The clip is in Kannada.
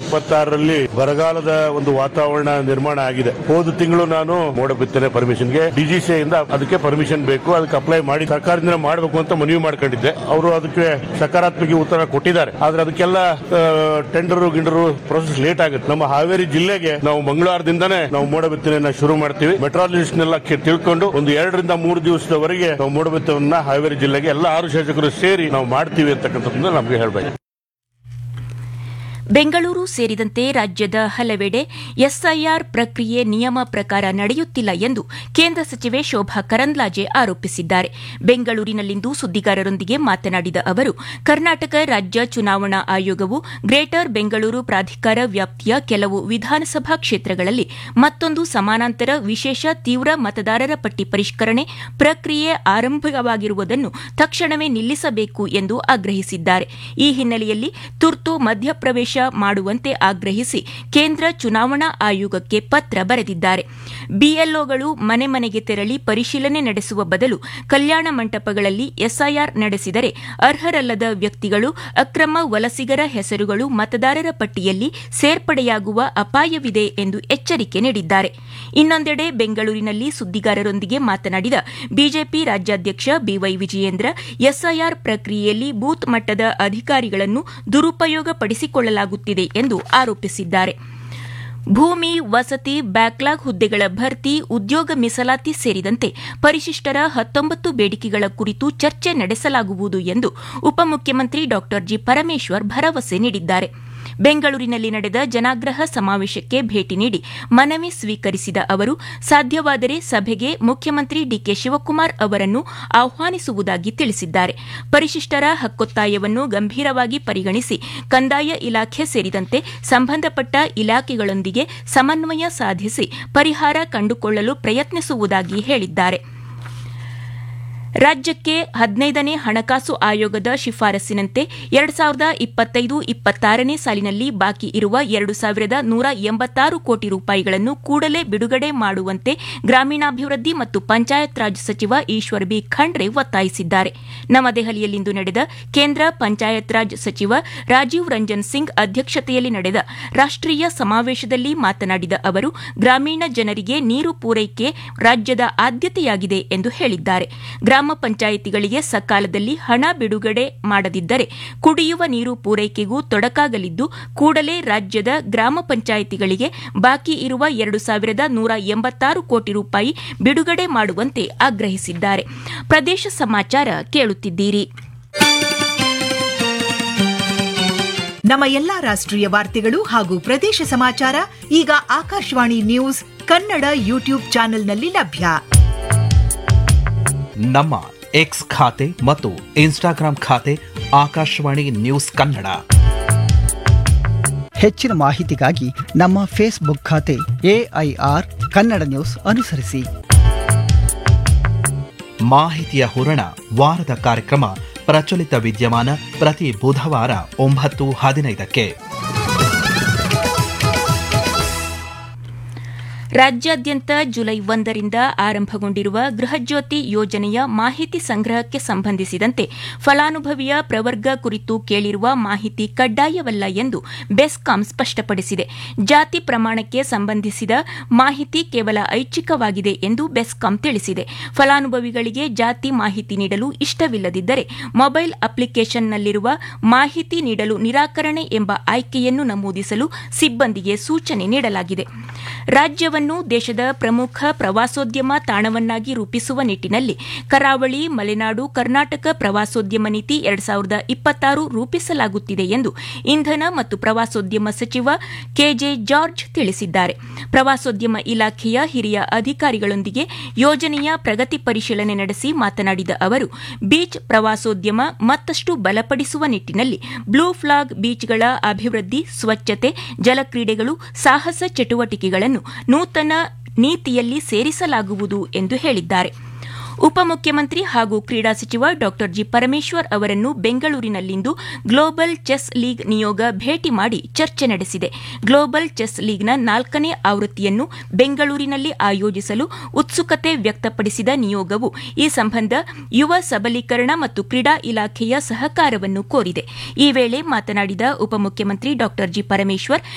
ಇಪ್ಪತ್ತಾರರಲ್ಲಿ ಬರಗಾಲದ ಒಂದು ವಾತಾವರಣ ನಿರ್ಮಾಣ ಆಗಿದೆ ಹೋದ ತಿಂಗಳು ನಾನು ಮೋಡ ಬಿತ್ತನೆ ಪರ್ಮಿಷನ್ಗೆ ಡಿಜಿಸಿ ಇಂದ ಅದಕ್ಕೆ ಪರ್ಮಿಷನ್ ಬೇಕು ಅದಕ್ಕೆ ಅಪ್ಲೈ ಮಾಡಿ ಸರ್ಕಾರದಿಂದ ಮಾಡಬೇಕು ಅಂತ ಮನವಿ ಮಾಡ್ಕೊಂಡಿದ್ದೆ ಅವರು ಅದಕ್ಕೆ ಸಕಾರಾತ್ಮಕ ಉತ್ತರ ಕೊಟ್ಟಿದ್ದಾರೆ ಆದ್ರೆ ಅದಕ್ಕೆಲ್ಲ ಟೆಂಡರ್ ಗಿಂಡರು ಪ್ರೊಸೆಸ್ ಲೇಟ್ ಆಗುತ್ತೆ ನಮ್ಮ ಹಾವೇರಿ ಜಿಲ್ಲೆಗೆ ನಾವು ಮಂಗಳವಾರದಿಂದಾನೇ ನಾವು ಮೋಡ ಬಿತ್ತನೆಯನ್ನ ಶುರು ಮಾಡ್ತೀವಿ ಮೆಟ್ರಾಲಜಿಸ್ಟ್ ನೆಲ್ಲ ತಿಳ್ಕೊಂಡು ಒಂದು ಎರಡರಿಂದ ಮೂರು ದಿವಸದವರೆಗೆ ನಾವು ಮೋಡ ಬಿತ್ತನೆಯನ್ನ ಹಾವೇರಿ ಜಿಲ್ಲೆಗೆ ಎಲ್ಲ ಆರು ಶಾಸಕರು ಸೇರಿ ನಾವು ಮಾಡ್ತೀವಿ ಅಂತಕ್ಕಂಥದ್ದನ್ನ ನಮಗೆ ಹೇಳ್ಬೇಕು ಬೆಂಗಳೂರು ಸೇರಿದಂತೆ ರಾಜ್ಯದ ಹಲವೆಡೆ ಎಸ್ಐಆರ್ ಪ್ರಕ್ರಿಯೆ ನಿಯಮ ಪ್ರಕಾರ ನಡೆಯುತ್ತಿಲ್ಲ ಎಂದು ಕೇಂದ್ರ ಸಚಿವೆ ಶೋಭಾ ಕರಂದ್ಲಾಜೆ ಆರೋಪಿಸಿದ್ದಾರೆ ಬೆಂಗಳೂರಿನಲ್ಲಿಂದು ಸುದ್ದಿಗಾರರೊಂದಿಗೆ ಮಾತನಾಡಿದ ಅವರು ಕರ್ನಾಟಕ ರಾಜ್ಯ ಚುನಾವಣಾ ಆಯೋಗವು ಗ್ರೇಟರ್ ಬೆಂಗಳೂರು ಪ್ರಾಧಿಕಾರ ವ್ಯಾಪ್ತಿಯ ಕೆಲವು ವಿಧಾನಸಭಾ ಕ್ಷೇತ್ರಗಳಲ್ಲಿ ಮತ್ತೊಂದು ಸಮಾನಾಂತರ ವಿಶೇಷ ತೀವ್ರ ಮತದಾರರ ಪಟ್ಟಿ ಪರಿಷ್ಕರಣೆ ಪ್ರಕ್ರಿಯೆ ಆರಂಭವಾಗಿರುವುದನ್ನು ತಕ್ಷಣವೇ ನಿಲ್ಲಿಸಬೇಕು ಎಂದು ಆಗ್ರಹಿಸಿದ್ದಾರೆ ಈ ಹಿನ್ನೆಲೆಯಲ್ಲಿ ತುರ್ತು ಮಧ್ಯಪ್ರವೇಶ ಮಾಡುವಂತೆ ಆಗ್ರಹಿಸಿ ಕೇಂದ್ರ ಚುನಾವಣಾ ಆಯೋಗಕ್ಕೆ ಪತ್ರ ಬರೆದಿದ್ದಾರೆ ಬಿಎಲ್ಒಗಳು ಮನೆ ಮನೆಗೆ ತೆರಳಿ ಪರಿಶೀಲನೆ ನಡೆಸುವ ಬದಲು ಕಲ್ಯಾಣ ಮಂಟಪಗಳಲ್ಲಿ ಎಸ್ಐಆರ್ ನಡೆಸಿದರೆ ಅರ್ಹರಲ್ಲದ ವ್ಯಕ್ತಿಗಳು ಅಕ್ರಮ ವಲಸಿಗರ ಹೆಸರುಗಳು ಮತದಾರರ ಪಟ್ಟಿಯಲ್ಲಿ ಸೇರ್ಪಡೆಯಾಗುವ ಅಪಾಯವಿದೆ ಎಂದು ಎಚ್ಚರಿಕೆ ನೀಡಿದ್ದಾರೆ ಇನ್ನೊಂದೆಡೆ ಬೆಂಗಳೂರಿನಲ್ಲಿ ಸುದ್ದಿಗಾರರೊಂದಿಗೆ ಮಾತನಾಡಿದ ಬಿಜೆಪಿ ರಾಜ್ಯಾಧ್ಯಕ್ಷ ಬಿವೈ ವಿಜಯೇಂದ್ರ ಎಸ್ಐಆರ್ ಪ್ರಕ್ರಿಯೆಯಲ್ಲಿ ಬೂತ್ ಮಟ್ಟದ ಅಧಿಕಾರಿಗಳನ್ನು ದುರುಪಯೋಗಪಡಿಸಿಕೊಳ್ಳಲಾಗುತ್ತಿದೆ ಎಂದು ಆರೋಪಿಸಿದ್ದಾರೆ ಭೂಮಿ ವಸತಿ ಬ್ಯಾಕ್ಲಾಗ್ ಹುದ್ದೆಗಳ ಭರ್ತಿ ಉದ್ಯೋಗ ಮೀಸಲಾತಿ ಸೇರಿದಂತೆ ಪರಿಶಿಷ್ಟರ ಹತ್ತೊಂಬತ್ತು ಬೇಡಿಕೆಗಳ ಕುರಿತು ಚರ್ಚೆ ನಡೆಸಲಾಗುವುದು ಎಂದು ಉಪಮುಖ್ಯಮಂತ್ರಿ ಡಾ ಜಿ ಪರಮೇಶ್ವರ್ ಭರವಸೆ ನೀಡಿದ್ದಾರೆ ಬೆಂಗಳೂರಿನಲ್ಲಿ ನಡೆದ ಜನಾಗ್ರಹ ಸಮಾವೇಶಕ್ಕೆ ಭೇಟಿ ನೀಡಿ ಮನವಿ ಸ್ವೀಕರಿಸಿದ ಅವರು ಸಾಧ್ಯವಾದರೆ ಸಭೆಗೆ ಮುಖ್ಯಮಂತ್ರಿ ಡಿಕೆ ಶಿವಕುಮಾರ್ ಅವರನ್ನು ಆಹ್ವಾನಿಸುವುದಾಗಿ ತಿಳಿಸಿದ್ದಾರೆ ಪರಿಶಿಷ್ಟರ ಹಕ್ಕೊತ್ತಾಯವನ್ನು ಗಂಭೀರವಾಗಿ ಪರಿಗಣಿಸಿ ಕಂದಾಯ ಇಲಾಖೆ ಸೇರಿದಂತೆ ಸಂಬಂಧಪಟ್ಟ ಇಲಾಖೆಗಳೊಂದಿಗೆ ಸಮನ್ವಯ ಸಾಧಿಸಿ ಪರಿಹಾರ ಕಂಡುಕೊಳ್ಳಲು ಪ್ರಯತ್ನಿಸುವುದಾಗಿ ಹೇಳಿದ್ದಾರೆ ರಾಜ್ಯಕ್ಕೆ ಹದಿನೈದನೇ ಹಣಕಾಸು ಆಯೋಗದ ಶಿಫಾರಸ್ಸಿನಂತೆ ಎರಡು ಸಾವಿರದ ಇಪ್ಪತ್ತೈದು ಇಪ್ಪತ್ತಾರನೇ ಸಾಲಿನಲ್ಲಿ ಬಾಕಿ ಇರುವ ಎರಡು ಸಾವಿರದ ನೂರ ಎಂಬತ್ತಾರು ಕೋಟಿ ರೂಪಾಯಿಗಳನ್ನು ಕೂಡಲೇ ಬಿಡುಗಡೆ ಮಾಡುವಂತೆ ಗ್ರಾಮೀಣಾಭಿವೃದ್ಧಿ ಮತ್ತು ಪಂಚಾಯತ್ ರಾಜ್ ಸಚಿವ ಈಶ್ವರ್ ಬಿ ಖಂಡ್ರೆ ಒತ್ತಾಯಿಸಿದ್ದಾರೆ ನವದೆಹಲಿಯಲ್ಲಿಂದು ನಡೆದ ಕೇಂದ್ರ ಪಂಚಾಯತ್ ರಾಜ್ ಸಚಿವ ರಾಜೀವ್ ರಂಜನ್ ಸಿಂಗ್ ಅಧ್ಯಕ್ಷತೆಯಲ್ಲಿ ನಡೆದ ರಾಷ್ಟೀಯ ಸಮಾವೇಶದಲ್ಲಿ ಮಾತನಾಡಿದ ಅವರು ಗ್ರಾಮೀಣ ಜನರಿಗೆ ನೀರು ಪೂರೈಕೆ ರಾಜ್ಯದ ಆದ್ಯತೆಯಾಗಿದೆ ಎಂದು ಹೇಳಿದ್ದಾರೆ ಗ್ರಾಮ ಪಂಚಾಯಿತಿಗಳಿಗೆ ಸಕಾಲದಲ್ಲಿ ಹಣ ಬಿಡುಗಡೆ ಮಾಡದಿದ್ದರೆ ಕುಡಿಯುವ ನೀರು ಪೂರೈಕೆಗೂ ತೊಡಕಾಗಲಿದ್ದು ಕೂಡಲೇ ರಾಜ್ಯದ ಗ್ರಾಮ ಪಂಚಾಯಿತಿಗಳಿಗೆ ಬಾಕಿ ಇರುವ ಎರಡು ಸಾವಿರದ ನೂರ ಎಂಬತ್ತಾರು ಕೋಟಿ ರೂಪಾಯಿ ಬಿಡುಗಡೆ ಮಾಡುವಂತೆ ಆಗ್ರಹಿಸಿದ್ದಾರೆ ಪ್ರದೇಶ ಸಮಾಚಾರ ಕೇಳುತ್ತಿದ್ದೀರಿ ನಮ್ಮ ಎಲ್ಲಾ ರಾಷ್ಟ್ರೀಯ ವಾರ್ತೆಗಳು ಹಾಗೂ ಪ್ರದೇಶ ಸಮಾಚಾರ ಈಗ ಆಕಾಶವಾಣಿ ನ್ಯೂಸ್ ಕನ್ನಡ ಯೂಟ್ಯೂಬ್ ಚಾನೆಲ್ನಲ್ಲಿ ಲಭ್ಯ ನಮ್ಮ ಎಕ್ಸ್ ಖಾತೆ ಮತ್ತು ಇನ್ಸ್ಟಾಗ್ರಾಂ ಖಾತೆ ಆಕಾಶವಾಣಿ ನ್ಯೂಸ್ ಕನ್ನಡ ಹೆಚ್ಚಿನ ಮಾಹಿತಿಗಾಗಿ ನಮ್ಮ ಫೇಸ್ಬುಕ್ ಖಾತೆ ಎಐಆರ್ ಕನ್ನಡ ನ್ಯೂಸ್ ಅನುಸರಿಸಿ ಮಾಹಿತಿಯ ಹೂರಣ ವಾರದ ಕಾರ್ಯಕ್ರಮ ಪ್ರಚಲಿತ ವಿದ್ಯಮಾನ ಪ್ರತಿ ಬುಧವಾರ ಒಂಬತ್ತು ಹದಿನೈದಕ್ಕೆ ರಾಜ್ಯಾದ್ಯಂತ ಜುಲೈ ಒಂದರಿಂದ ಆರಂಭಗೊಂಡಿರುವ ಗೃಹಜ್ಯೋತಿ ಯೋಜನೆಯ ಮಾಹಿತಿ ಸಂಗ್ರಹಕ್ಕೆ ಸಂಬಂಧಿಸಿದಂತೆ ಫಲಾನುಭವಿಯ ಪ್ರವರ್ಗ ಕುರಿತು ಕೇಳಿರುವ ಮಾಹಿತಿ ಕಡ್ಡಾಯವಲ್ಲ ಎಂದು ಬೆಸ್ಕಾಂ ಸ್ಪಷ್ಟಪಡಿಸಿದೆ ಜಾತಿ ಪ್ರಮಾಣಕ್ಕೆ ಸಂಬಂಧಿಸಿದ ಮಾಹಿತಿ ಕೇವಲ ಐಚ್ಛಿಕವಾಗಿದೆ ಎಂದು ಬೆಸ್ಕಾಂ ತಿಳಿಸಿದೆ ಫಲಾನುಭವಿಗಳಿಗೆ ಜಾತಿ ಮಾಹಿತಿ ನೀಡಲು ಇಷ್ಟವಿಲ್ಲದಿದ್ದರೆ ಮೊಬೈಲ್ ಅಪ್ಲಿಕೇಶನ್ನಲ್ಲಿರುವ ಮಾಹಿತಿ ನೀಡಲು ನಿರಾಕರಣೆ ಎಂಬ ಆಯ್ಕೆಯನ್ನು ನಮೂದಿಸಲು ಸಿಬ್ಬಂದಿಗೆ ಸೂಚನೆ ನೀಡಲಾಗಿದೆ ರಾಜ್ಯವನ್ನು ದೇಶದ ಪ್ರಮುಖ ಪ್ರವಾಸೋದ್ಯಮ ತಾಣವನ್ನಾಗಿ ರೂಪಿಸುವ ನಿಟ್ಟಿನಲ್ಲಿ ಕರಾವಳಿ ಮಲೆನಾಡು ಕರ್ನಾಟಕ ಪ್ರವಾಸೋದ್ಯಮ ನೀತಿ ಎರಡ್ ಸಾವಿರದ ಇಪ್ಪತ್ತಾರು ರೂಪಿಸಲಾಗುತ್ತಿದೆ ಎಂದು ಇಂಧನ ಮತ್ತು ಪ್ರವಾಸೋದ್ಯಮ ಸಚಿವ ಕೆಜೆ ಜಾರ್ಜ್ ತಿಳಿಸಿದ್ದಾರೆ ಪ್ರವಾಸೋದ್ಯಮ ಇಲಾಖೆಯ ಹಿರಿಯ ಅಧಿಕಾರಿಗಳೊಂದಿಗೆ ಯೋಜನೆಯ ಪ್ರಗತಿ ಪರಿಶೀಲನೆ ನಡೆಸಿ ಮಾತನಾಡಿದ ಅವರು ಬೀಚ್ ಪ್ರವಾಸೋದ್ಯಮ ಮತ್ತಷ್ಟು ಬಲಪಡಿಸುವ ನಿಟ್ಟಿನಲ್ಲಿ ಬ್ಲೂ ಫ್ಲಾಗ್ ಬೀಚ್ಗಳ ಅಭಿವೃದ್ಧಿ ಸ್ವಚ್ಛತೆ ಜಲಕ್ರೀಡೆಗಳು ಸಾಹಸ ಚಟುವಟಿಕೆಗಳನ್ನು ನೂತನ ನೀತಿಯಲ್ಲಿ ಸೇರಿಸಲಾಗುವುದು ಎಂದು ಹೇಳಿದ್ದಾರೆ ಉಪಮುಖ್ಯಮಂತ್ರಿ ಹಾಗೂ ಕ್ರೀಡಾ ಸಚಿವ ಡಾ ಜಿ ಪರಮೇಶ್ವರ್ ಅವರನ್ನು ಬೆಂಗಳೂರಿನಲ್ಲಿಂದು ಗ್ಲೋಬಲ್ ಚೆಸ್ ಲೀಗ್ ನಿಯೋಗ ಭೇಟಿ ಮಾಡಿ ಚರ್ಚೆ ನಡೆಸಿದೆ ಗ್ಲೋಬಲ್ ಚೆಸ್ ಲೀಗ್ನ ನಾಲ್ಕನೇ ಆವೃತ್ತಿಯನ್ನು ಬೆಂಗಳೂರಿನಲ್ಲಿ ಆಯೋಜಿಸಲು ಉತ್ಸುಕತೆ ವ್ಯಕ್ತಪಡಿಸಿದ ನಿಯೋಗವು ಈ ಸಂಬಂಧ ಯುವ ಸಬಲೀಕರಣ ಮತ್ತು ಕ್ರೀಡಾ ಇಲಾಖೆಯ ಸಹಕಾರವನ್ನು ಕೋರಿದೆ ಈ ವೇಳೆ ಮಾತನಾಡಿದ ಉಪಮುಖ್ಯಮಂತ್ರಿ ಡಾ ಜಿ ಪರಮೇಶ್ವರ್